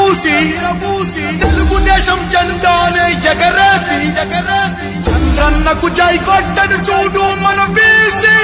విరబూసి తెలుగుదేశం జెండానే ఎగరేసి ఎగరేసి చంద్రన్నకు జై కొట్టడు చూడు మన బీసీ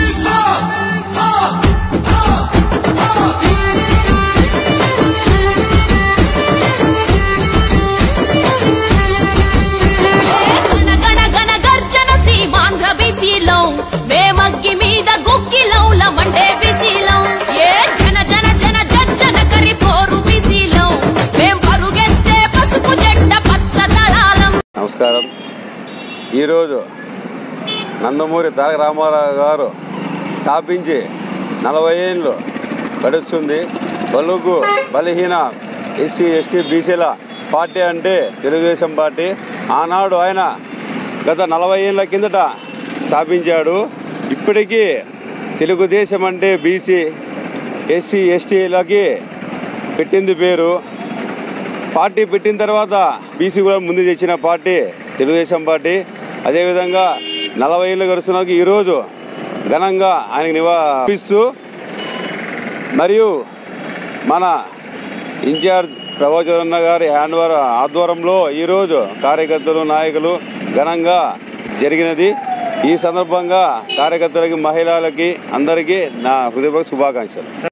గణ గణ గణ గర్జన సీమాంధ్ర బీసీలో మేమగ్గి మీద గుక్కిలౌల మండే బీసీలో ఏ జన జన జన జన కరి పోరు బీసీలో మేం పరుగెత్తే పసుపు జెండ పచ్చ దళాలం నమస్కారం ఈరోజు నందమూరి తారక రామారావు గారు స్థాపించి నలభై ఏళ్ళు గడుస్తుంది బలుగు బలహీన ఎస్సీ ఎస్టీ బీసీల పార్టీ అంటే తెలుగుదేశం పార్టీ ఆనాడు ఆయన గత నలభై ఏళ్ళ కిందట స్థాపించాడు ఇప్పటికీ తెలుగుదేశం అంటే బీసీ ఎస్సీ ఎస్టీలకి పెట్టింది పేరు పార్టీ పెట్టిన తర్వాత బీసీ కూడా ముందు తెచ్చిన పార్టీ తెలుగుదేశం పార్టీ అదేవిధంగా నలభై ఏళ్ళు గడుస్తున్న ఈరోజు ఘనంగా ఆయనకు నివాళిస్తూ మరియు మన ఇన్ఛార్జ్ ప్రభాచరణ గారి హ్యాండ్ ఓవర్ ఆధ్వర్యంలో ఈరోజు కార్యకర్తలు నాయకులు ఘనంగా జరిగినది ఈ సందర్భంగా కార్యకర్తలకి మహిళలకి అందరికీ నా హృదయపూర్వక శుభాకాంక్షలు